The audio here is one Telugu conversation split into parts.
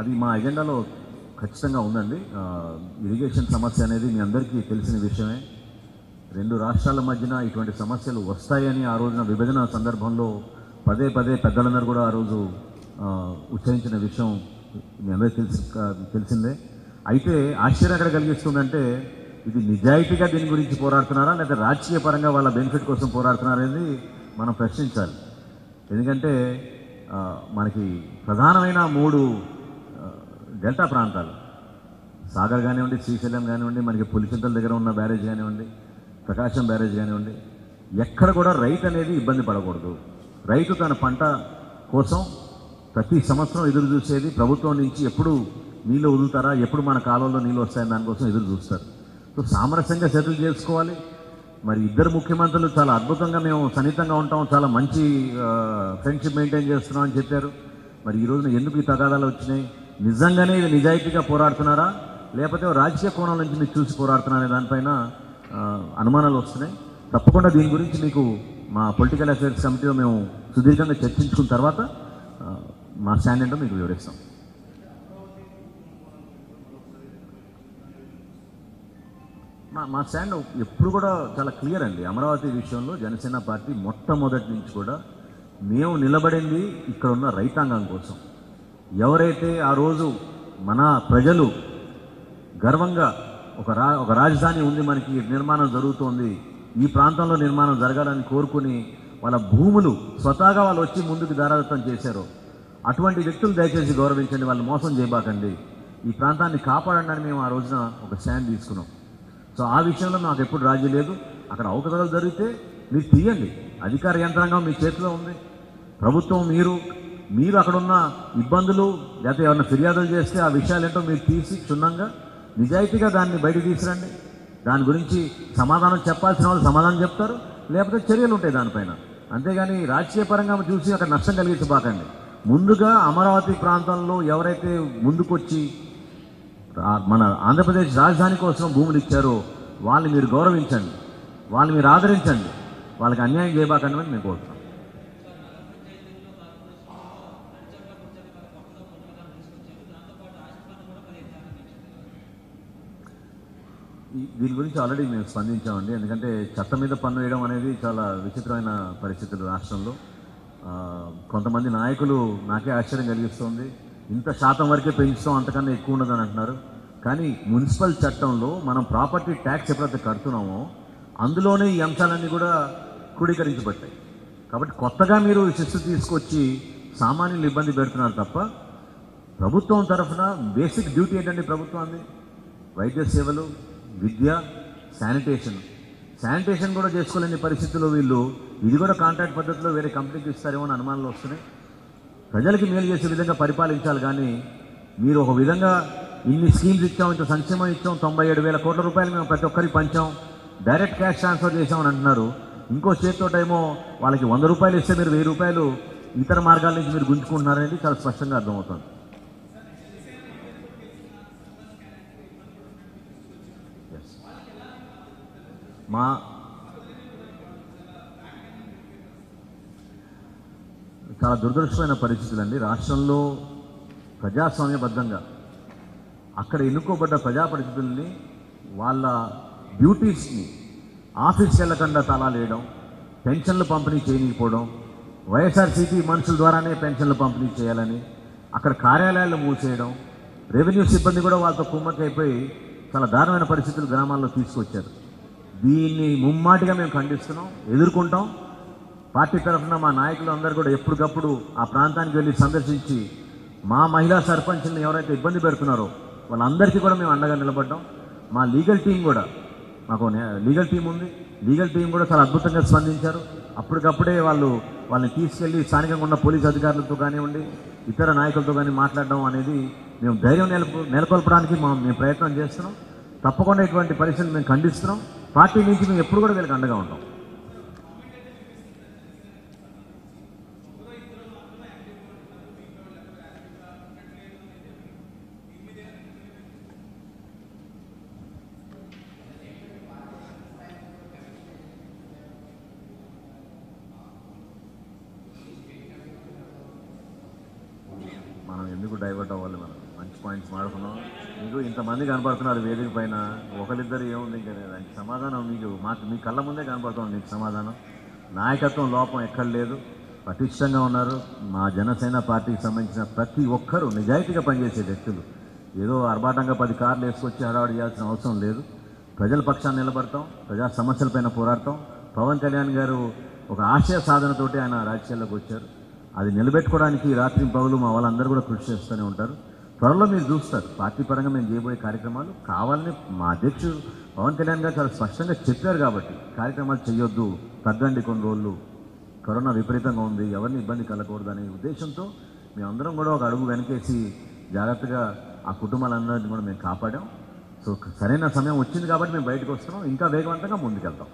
అది మా ఎజెండాలో ఖచ్చితంగా ఉందండి ఆ, ఇరిగేషన్ సమస్య అనేది మీ అందరికీ తెలిసిన విషయమే రెండు రాష్ట్రాల మధ్యన ఇటువంటి సమస్యలు వస్తాయని ఆ రోజున విభజన సందర్భంలో పదే పదే పెద్దలందరూ కూడా ఆ రోజు ఆ, ఉచ్చరించిన విషయం మీ అందరికీ తెలిసి తెలిసిందే అయితే ఆశ్చర్యం ఎక్కడ కలిగిస్తుందంటే ఇది నిజాయితీగా దీని గురించి పోరాడుతున్నారా లేదా రాజకీయ పరంగా వాళ్ళ బెనిఫిట్ కోసం పోరాడుతున్నారా అనేది మనం ప్రశ్నించాలి ఎందుకంటే ఆ, మనకి ప్రధానమైన మూడు ఆ, డెల్టా ప్రాంతాలు సాగర్ కానివ్వండి శ్రీశైలం కానివ్వండి మనకి పులిచింతల దగ్గర ఉన్న బ్యారేజ్ కానివ్వండి ప్రకాశం బ్యారేజ్ కానివ్వండి ఎక్కడ కూడా రైతు అనేది ఇబ్బంది పడకూడదు రైతు తన పంట కోసం ప్రతి సంవత్సరం ఎదురు చూసేది ప్రభుత్వం నుంచి ఎప్పుడు నీళ్ళు వదులుతారా ఎప్పుడు మన కాలంలో నీళ్ళు వస్తాయని దానికోసం ఎదురు చూస్తారు సో సామరస్యంగా సెటిల్ చేసుకోవాలి మరి ఇద్దరు ముఖ్యమంత్రులు చాలా అద్భుతంగా మేము సన్నిహితంగా ఉంటాం చాలా మంచి ఫ్రెండ్షిప్ మెయింటైన్ చేస్తున్నాం అని చెప్పారు మరి ఈ రోజున ఎందుకు ఈ తగాదాలు వచ్చినాయి నిజంగానే ఇది నిజాయితీగా పోరాడుతున్నారా లేకపోతే రాజకీయ కోణం నుంచి మీరు చూసి పోరాడుతున్నారనే దానిపైన ఆ, అనుమానాలు వస్తున్నాయి తప్పకుండా దీని గురించి మీకు మా పొలిటికల్ అఫైర్స్ కమిటీలో మేము సుదీర్ఘంగా చర్చించుకున్న తర్వాత ఆ, మా స్టాండ్ ఏంటో మీకు వివరిస్తాం మా మా స్టాండ్ ఎప్పుడు కూడా చాలా క్లియర్ అండి అమరావతి విషయంలో జనసేన పార్టీ మొట్టమొదటి నుంచి కూడా మేము నిలబడింది ఇక్కడ ఉన్న రైతాంగం కోసం ఎవరైతే ఆ రోజు మన ప్రజలు గర్వంగా ఒక రా ఒక రాజధాని ఉంది మనకి నిర్మాణం జరుగుతోంది ఈ ప్రాంతంలో నిర్మాణం జరగాలని కోరుకుని వాళ్ళ భూములు స్వతహాగా వాళ్ళు వచ్చి ముందుకు దారాదత్తం చేశారు అటువంటి వ్యక్తులు దయచేసి గౌరవించండి వాళ్ళు మోసం చేయబాకండి ఈ ప్రాంతాన్ని కాపాడండి అని మేము ఆ రోజున ఒక స్టాండ్ తీసుకున్నాం సో ఆ విషయంలో నాకు ఎప్పుడు రాజీ లేదు అక్కడ అవకతవకలు జరిగితే మీరు తీయండి అధికార యంత్రాంగం మీ చేతిలో ఉంది ప్రభుత్వం మీరు మీరు అక్కడ ఉన్న ఇబ్బందులు లేకపోతే ఏమైనా ఫిర్యాదులు చేస్తే ఆ విషయాలు ఏంటో మీరు తీసి క్షుణ్ణంగా నిజాయితీగా దాన్ని బయటకు తీసురండి దాని గురించి సమాధానం చెప్పాల్సిన వాళ్ళు సమాధానం చెప్తారు లేకపోతే చర్యలు ఉంటాయి దానిపైన అంతేగాని రాజకీయ పరంగా చూసి అక్కడ నష్టం కలిగించబాకండి ముందుగా అమరావతి ప్రాంతంలో ఎవరైతే ముందుకొచ్చి రా- మన ఆంధ్రప్రదేశ్ రాజధాని కోసం భూములు ఇచ్చారో వాళ్ళని మీరు గౌరవించండి వాళ్ళని మీరు ఆదరించండి వాళ్ళకి అన్యాయం చేయబాకండి అని మేము కోరుతున్నాం ఈ- దీని గురించి ఆల్రెడీ మేము స్పందించామండి ఎందుకంటే చట్టం మీద పన్ను వేయడం అనేది చాలా విచిత్రమైన పరిస్థితులు రాష్ట్రంలో ఆ, కొంతమంది నాయకులు నాకే ఆశ్చర్యం కలిగిస్తుంది ఇంత శాతం వరకే పెంచుతాం అంతకన్నా ఎక్కువ ఉండదని అంటున్నారు కానీ మున్సిపల్ చట్టంలో మనం ప్రాపర్టీ ట్యాక్స్ ఎప్పుడైతే కడుతున్నామో అందులోనే ఈ అంశాలన్నీ కూడా క్రోడీకరించబడ్డాయి కాబట్టి కొత్తగా మీరు శిస్తు తీసుకొచ్చి సామాన్యులు ఇబ్బంది పెడుతున్నారు తప్ప ప్రభుత్వం తరఫున బేసిక్ డ్యూటీ ఏంటండి ప్రభుత్వాన్ని వైద్య సేవలు విద్య శానిటేషన్ శానిటేషన్ కూడా చేసుకోలేని పరిస్థితుల్లో వీళ్ళు ఇది కూడా కాంట్రాక్ట్ పద్ధతిలో వేరే కంపెనీకి ఇస్తారేమో అని అనుమానాలు వస్తున్నాయి ప్రజలకి మేలు చేసే విధంగా పరిపాలించాలి కానీ మీరు ఒక విధంగా ఇన్ని స్కీమ్స్ ఇచ్చాం ఇంత సంక్షేమం ఇచ్చాం తొంభై ఏడు వేల కోట్ల రూపాయలు మేము ప్రతి ఒక్కరికి పంచాం డైరెక్ట్ క్యాష్ ట్రాన్స్ఫర్ చేసామని అంటున్నారు ఇంకో చేతితోటేమో వాళ్ళకి వంద రూపాయలు ఇస్తే మీరు వెయ్యి రూపాయలు ఇతర మార్గాల నుంచి మీరు గుంజుకుంటున్నారనేది చాలా స్పష్టంగా అర్థమవుతుంది Yes. మా చాలా దురదృష్టమైన పరిస్థితులండి రాష్ట్రంలో ప్రజాస్వామ్యబద్ధంగా అక్కడ ఎన్నుకోబడ్డ ప్రజాప్రతినిధుల్ని వాళ్ళ డ్యూటీస్ని ఆఫీస్కి వెళ్ళకుండా తాళాలు వేయడం పెన్షన్లు పంపిణీ చేయకపోవడం వైఎస్ఆర్సీపీ మనుషుల ద్వారానే పెన్షన్లు పంపిణీ చేయాలని అక్కడ కార్యాలయాలు మూసేయడం రెవెన్యూ సిబ్బంది కూడా వాళ్ళతో కుమ్మక్కైపోయి చాలా దారుణమైన పరిస్థితులు గ్రామాల్లో తీసుకొచ్చారు దీన్ని ముమ్మాటిగా మేము ఖండిస్తున్నాం ఎదుర్కొంటాం పార్టీ తరఫున మా నాయకులు అందరూ కూడా ఎప్పటికప్పుడు ఆ ప్రాంతానికి వెళ్ళి సందర్శించి మా మహిళా సర్పంచ్ని ఎవరైతే ఇబ్బంది పెడుతున్నారో వాళ్ళందరికీ కూడా మేము అండగా నిలబడ్డాం మా లీగల్ టీం కూడా మాకు నే- లీగల్ టీం ఉంది లీగల్ టీం కూడా చాలా అద్భుతంగా స్పందించారు అప్పటికప్పుడే వాళ్ళు వాళ్ళని తీసుకెళ్లి స్థానికంగా ఉన్న పోలీస్ అధికారులతో కానివ్వండి ఇతర నాయకులతో కానీ మాట్లాడడం అనేది మేము ధైర్యం నెలకొ నెలకొల్పడానికి మా మేము ప్రయత్నం చేస్తున్నాం తప్పకుండా ఇటువంటి పరిస్థితులు మేము ఖండిస్తున్నాం పార్టీ నుంచి మేము ఎప్పుడు కూడా వీళ్ళకి అండగా ఉంటాం మనం ఎందుకు డైవర్ట్ అవ్వాలి మనం మంచి పాయింట్స్ మాడుకున్నాం మీకు ఇంతమంది కనపడుతున్నారు వేదిక పైన ఒకరిద్దరు ఏముంది ఇంకా దానికి సమాధానం మీకు మాకు మీ కళ్ళ ముందే కనపడుతుంది మీకు సమాధానం నాయకత్వం లోపం ఎక్కడ లేదు పటిష్టంగా ఉన్నారు మా జనసేన పార్టీకి సంబంధించిన ప్రతి ఒక్కరూ నిజాయితీగా పనిచేసే వ్యక్తులు ఏదో ఆర్భాటంగా పది కార్లు వేసుకొచ్చి హడావుడి చేయాల్సిన అవసరం లేదు ప్రజల పక్షాన్ని నిలబడతాం ప్రజా సమస్యలపైన పోరాడతాం పవన్ కళ్యాణ్ గారు ఒక ఆశయ సాధనతోటి ఆయన రాజకీయాల్లోకి వచ్చారు అది నిలబెట్టుకోవడానికి ఈ రాత్రి పౌలు మా వాళ్ళందరూ కూడా కృషి చేస్తూనే ఉంటారు త్వరలో మీరు చూస్తారు పార్టీ పరంగా మేము చేయబోయే కార్యక్రమాలు కావాలని మా అధ్యక్షుడు పవన్ కళ్యాణ్ గారు చాలా స్పష్టంగా చెప్పారు కాబట్టి కార్యక్రమాలు చేయొద్దు తగ్గండి కొన్ని రోజులు కరోనా విపరీతంగా ఉంది ఎవరిని ఇబ్బంది కలగకూడదనే ఉద్దేశంతో మేమందరం కూడా ఒక అడుగు వెనకేసి జాగ్రత్తగా ఆ కుటుంబాలందరినీ కూడా మేము కాపాడాం సో సరైన సమయం వచ్చింది కాబట్టి మేము బయటకు వస్తున్నాం ఇంకా వేగవంతంగా ముందుకెళ్తాం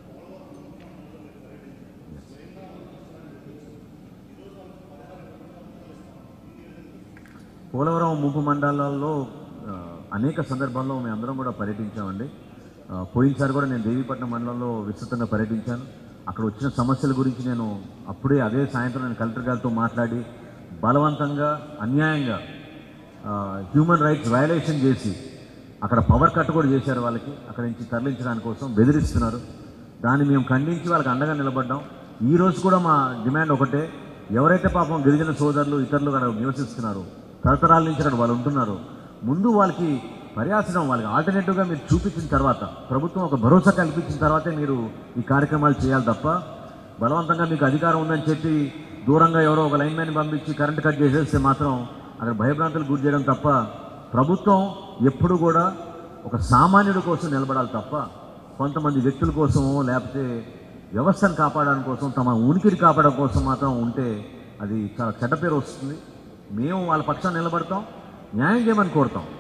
పోలవరం ముంపు మండలాల్లో ఆ, అనేక సందర్భాల్లో మేము అందరం కూడా పర్యటించామండి ఆ, పోయినసారి కూడా నేను దేవీపట్నం మండలంలో విస్తృతంగా పర్యటించాను అక్కడ వచ్చిన సమస్యల గురించి నేను అప్పుడే అదే సాయంత్రం నేను కలెక్టర్ గారితో మాట్లాడి బలవంతంగా అన్యాయంగా హ్యూమన్ రైట్స్ వయలేషన్ చేసి అక్కడ పవర్ కట్ కూడా చేశారు వాళ్ళకి అక్కడ నుంచి తరలించడానికి కోసం బెదిరిస్తున్నారు దాన్ని మేము ఖండించి వాళ్ళకి అండగా నిలబడ్డాం ఈ రోజు కూడా మా డిమాండ్ ఒకటే ఎవరైతే పాపం గిరిజన సోదరులు ఇతరులు అక్కడ నివసిస్తున్నారు తరతరాల నుంచి అక్కడ వాళ్ళు ఉంటున్నారు ముందు వాళ్ళకి పర్యాసనం వాళ్ళకి ఆల్టర్నేటివ్గా మీరు చూపించిన తర్వాత ప్రభుత్వం ఒక భరోసా కల్పించిన తర్వాతే మీరు ఈ కార్యక్రమాలు చేయాలి తప్ప బలవంతంగా మీకు అధికారం ఉందని చెప్పి దూరంగా ఎవరో ఒక లైన్ మ్యాన్ పంపించి కరెంట్ కట్ చేసేస్తే మాత్రం అక్కడ భయభ్రాంతులు గురి చేయడం తప్ప ప్రభుత్వం ఎప్పుడు కూడా ఒక సామాన్యుడి కోసం నిలబడాలి తప్ప కొంతమంది వ్యక్తుల కోసమో లేకపోతే వ్యవస్థను కాపాడడం కోసం తమ ఉనికిని కాపాడడం కోసం మాత్రం ఉంటే అది చాలా చెడ్డ పేరు వస్తుంది మేము వాళ్ళ పక్షాన్ని నిలబడతాం న్యాయం చేయమని కోరుతాం